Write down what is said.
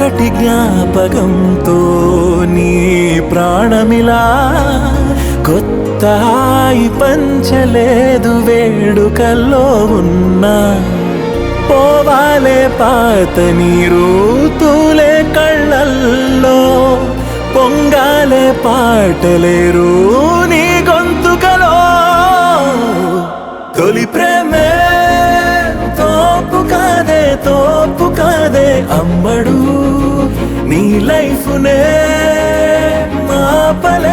నాటి జ్ఞాపకంతో నీ ప్రాణమిలా కొత్త హాయి పంచలేదు వేడుకల్లో ఉన్నా పోవాలే పాత నీరు తూలే కళ్ళల్లో పొంగాలే పాటలేరు నీ గొంతుకలో తొలి ప్రేమే తోపు కాదే తోపు కాదే అమ్మడు నీ లైఫ్నే మాపలే